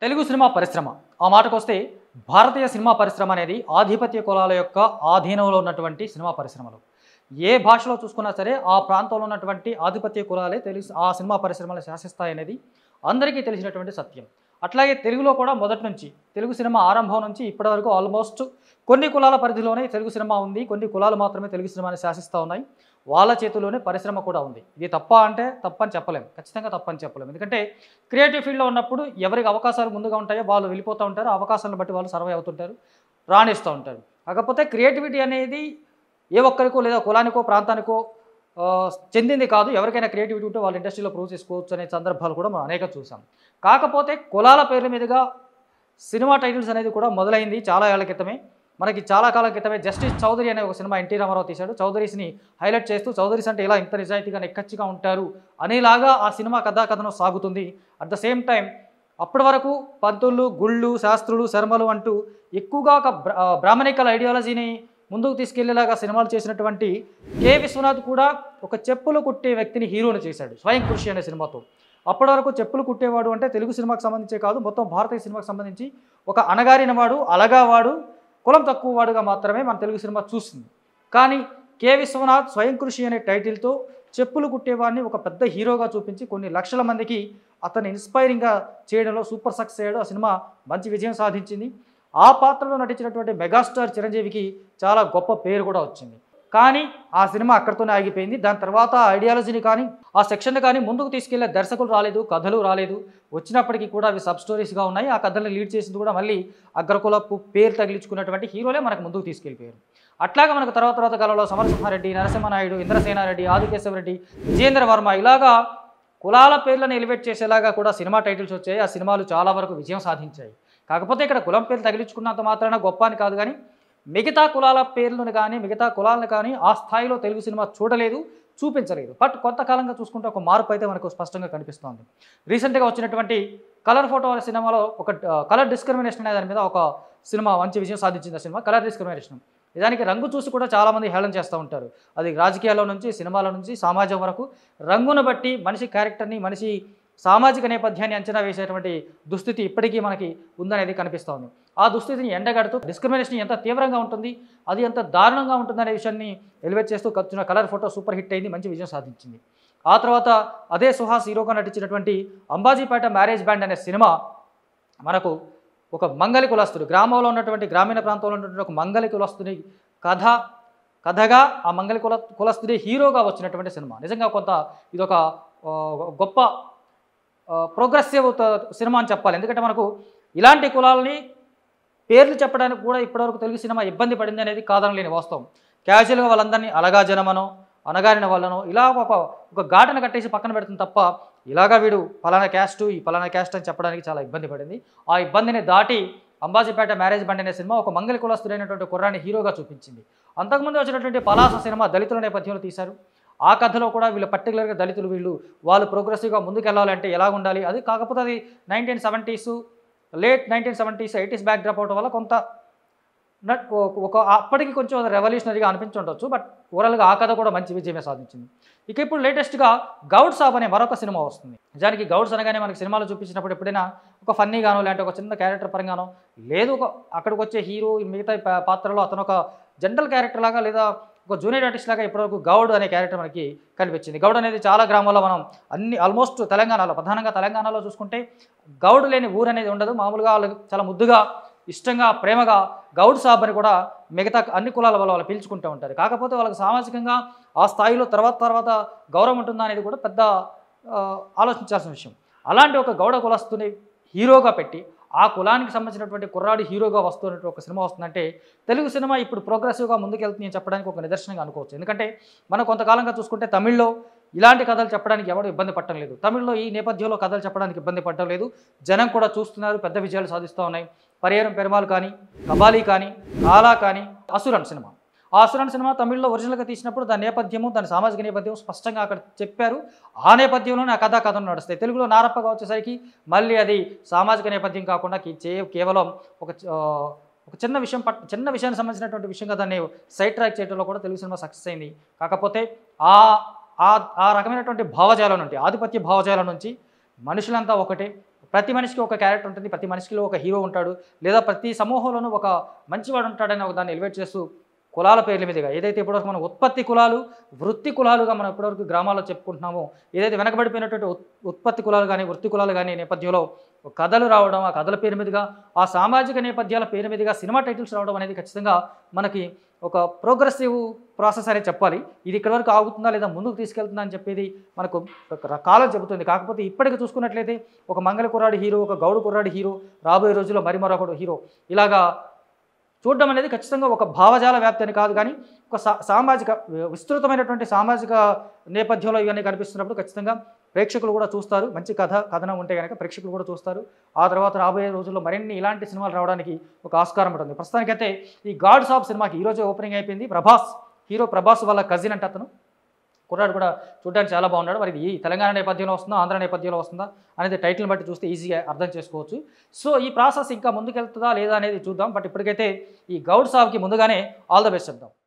Telugu cinema పరిశ్రమ ఆ మాటకు వస్తే భారతీయ సినిమా పరిశ్రమ అనేది ఆధిపత్య కులాల యొక్క ఆధీనంలో ఉన్నటువంటి సినిమా పరిశ్రమలు ఏ భాషలో చూసుకున్నా సరే ఆ ప్రాంతంలో ఉన్నటువంటి ఆధిపత్య కులాలే తెలుగు ఆ సినిమా పరిశ్రమలు శాసిస్తాయనేది అందరికీ తెలిసినటువంటి సత్యం అట్లాగే తెలుగులో కూడా మొదటి నుంచి తెలుగు సినిమా ఆరంభం నుంచి ఇప్పటివరకు ఆల్మోస్ట్ కొన్ని కులాల పరిధిలోనే తెలుగు సినిమా ఉంది కొన్ని కులాలు మాత్రమే తెలుగు సినిమాని శాసిస్తూ ఉన్నాయి వాళ్ళ చేతిలోనే పరిశ్రమ కూడా ఉంది ఇది తప్ప అంటే తప్పని చెప్పలేం ఖచ్చితంగా తప్పని చెప్పలేం ఎందుకంటే క్రియేటివ్ ఫీల్డ్లో ఉన్నప్పుడు ఎవరికి అవకాశాలు ముందుగా ఉంటాయో వాళ్ళు వెళ్ళిపోతూ ఉంటారు ఆ అవకాశాలను బట్టి వాళ్ళు సర్వే అవుతుంటారు రాణిస్తూ ఉంటారు కాకపోతే క్రియేటివిటీ అనేది ఏ ఒక్కరికో లేదా కులానికో ప్రాంతానికో ఆ, చెందింది కాదు ఎవరికైనా క్రియేటివిటీ ఉంటే వాళ్ళ ఇండస్ట్రీలో ప్రూవ్ చేసుకోవచ్చు అనే సందర్భాలు కూడా మనం అనేక చూసాం కాకపోతే కులాల పేర్ల మీదుగా సినిమా టైటిల్స్ అనేది కూడా మొదలైంది చాలా ఏళ్ల క్రితమే మనకి చాలా కాలం క్రితమే జస్టిస్ చౌదరి అనే ఒక సినిమా ఎన్టీ రామారావు తీశాడు చౌదరీస్ని హైలైట్ చేస్తూ చౌదరీస్ అంటే ఇలా ఇంత నిజాయితీగా నెక్కచ్చిగా ఉంటారు అనేలాగా ఆ సినిమా కథా కథనం సాగుతుంది అట్ ద సేమ్ టైం అప్పటి వరకు పంతులు గుళ్ళు శాస్త్రులు శర్మలు అంటూ ఎక్కువగా ఒక బ్రా- ఆ, బ్రాహ్మణికల్ ఐడియాలజీని ముందుకు తీసుకెళ్లేలాగా సినిమాలు చేసినటువంటి కె విశ్వనాథ్ కూడా ఒక చెప్పులు కుట్టే వ్యక్తిని హీరోని చేశాడు స్వయం కృషి అనే సినిమాతో అప్పటి వరకు చెప్పులు కుట్టేవాడు అంటే తెలుగు సినిమాకి సంబంధించే కాదు మొత్తం భారతీయ సినిమాకి సంబంధించి ఒక అణగారిన వాడు అలగావాడు కులం తక్కువ వాడుగా మాత్రమే మన తెలుగు సినిమా చూస్తుంది కానీ కె విశ్వనాథ్ స్వయం కృషి అనే టైటిల్తో చెప్పులు కుట్టేవాడిని ఒక పెద్ద హీరోగా చూపించి కొన్ని లక్షల మందికి అతన్ని ఇన్స్పైరింగ్గా చేయడంలో సూపర్ సక్సెస్ అయ్యాడు ఆ సినిమా మంచి విజయం సాధించింది ఆ పాత్రలో నటించినటువంటి మెగాస్టార్ చిరంజీవికి చాలా గొప్ప పేరు కూడా వచ్చింది కానీ ఆ సినిమా అక్కడితోనే ఆగిపోయింది దాని తర్వాత ఆ ఐడియాలజీని కానీ ఆ సెక్షన్ కానీ ముందుకు తీసుకెళ్లే దర్శకులు రాలేదు కథలు రాలేదు వచ్చినప్పటికీ కూడా అవి సబ్ స్టోరీస్గా ఉన్నాయి ఆ కథల్ని లీడ్ చేసింది కూడా మళ్ళీ అగ్రకులపు పేరు తగిలించుకున్నటువంటి హీరోలే మనకు ముందుకు తీసుకెళ్ళిపోయారు అట్లాగా మనకు తర్వాత తర్వాత కాలంలో సమరసింహారెడ్డి నరసింహనాయుడు ఇంద్రసేనారెడ్డి ఆదికేశవరెడ్డి విజేంద్ర వర్మ ఇలాగా కులాల పేర్లను ఎలివేట్ చేసేలాగా కూడా సినిమా టైటిల్స్ వచ్చాయి ఆ సినిమాలు చాలా వరకు విజయం సాధించాయి కాకపోతే ఇక్కడ కులం పేర్లు తగిలించుకున్నంత మాత్రాన గొప్ప అని కాదు కానీ మిగతా కులాల పేర్లను కానీ మిగతా కులాలను కానీ ఆ స్థాయిలో తెలుగు సినిమా చూడలేదు చూపించలేదు బట్ కొంతకాలంగా చూసుకుంటే ఒక మార్పు అయితే మనకు స్పష్టంగా కనిపిస్తోంది రీసెంట్గా వచ్చినటువంటి కలర్ ఫోటో అనే సినిమాలో ఒక కలర్ డిస్క్రిమినేషన్ అనే దాని మీద ఒక సినిమా మంచి విజయం సాధించింది ఆ సినిమా కలర్ డిస్క్రిమినేషన్ నిజానికి రంగు చూసి కూడా చాలామంది హేళన చేస్తూ ఉంటారు అది రాజకీయాల్లో నుంచి సినిమాల నుంచి సమాజం వరకు రంగును బట్టి మనిషి క్యారెక్టర్ని మనిషి సామాజిక నేపథ్యాన్ని అంచనా వేసేటువంటి దుస్థితి ఇప్పటికీ మనకి ఉందనేది కనిపిస్తోంది ఆ దుస్థితిని ఎండగడుతూ డిస్క్రిమినేషన్ ఎంత తీవ్రంగా ఉంటుంది అది ఎంత దారుణంగా ఉంటుందనే విషయాన్ని ఎలివేట్ చేస్తూ ఖర్చున కలర్ ఫోటో సూపర్ హిట్ అయింది మంచి విజయం సాధించింది ఆ తర్వాత అదే సుహాస్ హీరోగా నటించినటువంటి అంబాజీపేట మ్యారేజ్ బ్యాండ్ అనే సినిమా మనకు ఒక మంగలి కులస్తుడు గ్రామంలో ఉన్నటువంటి గ్రామీణ ప్రాంతంలో ఉన్నటువంటి ఒక మంగలి కులస్తుని కథ కథగా ఆ మంగలి కుల కులస్తుడి హీరోగా వచ్చినటువంటి సినిమా నిజంగా కొంత ఇదొక ఆ, గొప్ప ప్రోగ్రెసివ్ సినిమా అని చెప్పాలి ఎందుకంటే మనకు ఇలాంటి కులాలని పేర్లు చెప్పడానికి కూడా ఇప్పటివరకు తెలుగు సినిమా ఇబ్బంది పడింది అనేది కాదనలేని వాస్తవం క్యాజువల్గా వాళ్ళందరినీ అలగా జనమనో అనగారిన వాళ్ళనో ఇలా ఒక ఒక ఘాటను కట్టేసి పక్కన పెడుతుంది తప్ప ఇలాగా వీడు ఫలానా క్యాస్ట్ ఈ ఫలానా క్యాస్ట్ అని చెప్పడానికి చాలా ఇబ్బంది పడింది ఆ ఇబ్బందిని దాటి అంబాజీపేట మ్యారేజ్ బండి అనే సినిమా ఒక మంగళ కులస్తుడైనటువంటి కుర్రాన్ని హీరోగా చూపించింది అంతకుముందు వచ్చినటువంటి పలాస సినిమా దళితుల నేపథ్యంలో తీశారు ఆ కథలో కూడా వీళ్ళు పర్టికులర్గా దళితులు వీళ్ళు వాళ్ళు ప్రోగ్రెసివ్గా ముందుకెళ్ళాలంటే ఎలా ఉండాలి అది కాకపోతే అది nineteen seventies late nineteen seventies eighties backdrop అవడం వల్ల కొంత నట్ ఒక అప్పటికి కొంచెం రెవల్యూషనరీగా అనిపించుండొచ్చు బట్ ఓవరాల్గా ఆ కథ కూడా మంచి విజయమే సాధించింది ఇక ఇప్పుడు లేటెస్ట్గా గౌడ్ సాబ్ అనే మరొక సినిమా వస్తుంది నిజానికి గౌడ్స్ అనగానే మనకి సినిమాలో చూపించినప్పుడు ఎప్పుడైనా ఒక ఫన్నీగానో లేదంటే ఒక చిన్న క్యారెక్టర్ పరంగానో లేదు ఒక అక్కడికి వచ్చే హీరో మిగతా పా- పాత్రలో అతను ఒక జనరల్ క్యారెక్టర్ లాగా లేదా ఒక జూనియర్ ఆర్టిస్ట్ లాగా ఇప్పటివరకు గౌడ్ అనే క్యారెక్టర్ మనకి కనిపించింది గౌడ్ అనేది చాలా గ్రామాల్లో మనం అన్ని ఆల్మోస్ట్ తెలంగాణలో ప్రధానంగా తెలంగాణలో చూసుకుంటే గౌడ్ లేని ఊరు అనేది ఉండదు మామూలుగా వాళ్ళకి చాలా ముద్దుగా ఇష్టంగా ప్రేమగా గౌడ్ సాబ్ అని కూడా మిగతా అన్ని కులాల వాళ్ళు వాళ్ళు పిలుచుకుంటూ ఉంటారు కాకపోతే వాళ్ళకి సామాజికంగా ఆ స్థాయిలో తర్వాత తర్వాత గౌరవం ఉంటుందా అనేది కూడా పెద్ద ఆ, ఆలోచించాల్సిన విషయం అలాంటి ఒక గౌడ కులస్తుని హీరోగా పెట్టి ఆ కులానికి సంబంధించినటువంటి కుర్రాడి హీరోగా వస్తున్నటువంటి ఒక సినిమా వస్తుందంటే తెలుగు సినిమా ఇప్పుడు ప్రోగ్రెసివ్గా ముందుకెళ్తుంది అని చెప్పడానికి ఒక నిదర్శనంగా అనుకోవచ్చు ఎందుకంటే మనం కొంతకాలంగా చూసుకుంటే తమిళ్లో ఇలాంటి కథలు చెప్పడానికి ఎవరు ఇబ్బంది పట్టడం లేదు తమిళ్లో ఈ నేపథ్యంలో కథలు చెప్పడానికి ఇబ్బంది పట్టడం లేదు జనం కూడా చూస్తున్నారు పెద్ద విజయాలు సాధిస్తూ ఉన్నాయి పరిహారం పెరుమాల్ కానీ కబాలీ కానీ కాలా కానీ అసురన్ సినిమా ఆ అసురన్ సినిమా తమిళ్లో ఒరిజినల్గా తీసినప్పుడు దాని నేపథ్యము దాని సామాజిక నేపథ్యం స్పష్టంగా అక్కడ చెప్పారు ఆ నేపథ్యంలోనే ఆ కథా కథను నడుస్తాయి తెలుగులో నారప్పగా వచ్చేసరికి మళ్ళీ అది సామాజిక నేపథ్యం కాకుండా కే- చే- కేవలం ఒక చ- ఆ, ఒక చిన్న విషయం పట్ చిన్న విషయానికి సంబంధించినటువంటి విషయంగా దాన్ని సైడ్ ట్రాక్ చేయడంలో కూడా తెలుగు సినిమా సక్సెస్ అయింది కాకపోతే ఆ ఆ ఆ రకమైనటువంటి భావజాలం నుండి ఆధిపత్య భావజాలం నుంచి మనుషులంతా ఒకటే ప్రతి మనిషికి ఒక క్యారెక్టర్ ఉంటుంది ప్రతి మనిషిలో ఒక హీరో ఉంటాడు లేదా ప్రతి సమూహంలోనూ ఒక మంచివాడు ఉంటాడని ఒక దాన్ని ఎలివేట్ చేస్తూ కులాల పేర్ల మీదుగా ఏదైతే ఇప్పటివరకు మనం ఉత్పత్తి కులాలు వృత్తి కులాలుగా మనం ఇప్పటివరకు గ్రామాల్లో చెప్పుకుంటున్నామో ఏదైతే వెనకబడిపోయినటువంటి ఉత్- ఉత్పత్తి కులాలు కానీ వృత్తి కులాలు కానీ నేపథ్యంలో ఒక కథలు రావడం ఆ కథల పేరు మీదుగా ఆ సామాజిక నేపథ్యాల పేరు మీదుగా సినిమా టైటిల్స్ రావడం అనేది ఖచ్చితంగా మనకి ఒక ప్రోగ్రెసివ్ ప్రాసెస్ అనే చెప్పాలి ఇది ఇక్కడి వరకు ఆగుతుందా లేదా ముందుకు తీసుకెళ్తుందా అని చెప్పేది మనకు రకాలం చెబుతుంది కాకపోతే ఇప్పటికి చూసుకున్నట్లయితే ఒక మంగళ కుర్రాడి హీరో ఒక గౌడు కుర్రాడి హీరో రాబోయే రోజుల్లో మరి మరొకడు హీరో ఇలాగా చూడడం అనేది ఖచ్చితంగా ఒక భావజాల వ్యాప్తి అని కాదు కానీ ఒక సా సామాజిక విస్తృతమైనటువంటి సామాజిక నేపథ్యంలో ఇవన్నీ కనిపిస్తున్నప్పుడు ఖచ్చితంగా ప్రేక్షకులు కూడా చూస్తారు మంచి కథ కథనం ఉంటే కనుక ప్రేక్షకులు కూడా చూస్తారు ఆ తర్వాత రాబోయే రోజుల్లో మరిన్ని ఇలాంటి సినిమాలు రావడానికి ఒక ఆస్కారం ఉంటుంది ప్రస్తుతానికైతే ఈ గాడ్స్ ఆఫ్ సినిమాకి ఈరోజు ఓపెనింగ్ అయిపోయింది ప్రభాస్ హీరో ప్రభాస్ వాళ్ళ కజిన్ అంటే అతను కుర్రాడు కూడా చూడడానికి చాలా బాగున్నాడు మరి ఇది ఈ తెలంగాణ నేపథ్యంలో వస్తుందా ఆంధ్ర నేపథ్యంలో వస్తుందా అనేది టైటిల్ని బట్టి చూస్తే ఈజీగా అర్థం చేసుకోవచ్చు సో ఈ ప్రాసెస్ ఇంకా ముందుకెళ్తుందా లేదా అనేది చూద్దాం బట్ ఇప్పటికైతే ఈ గౌడ్ సాబ్కి ముందుగానే ఆల్ ద బెస్ట్ చెప్దాం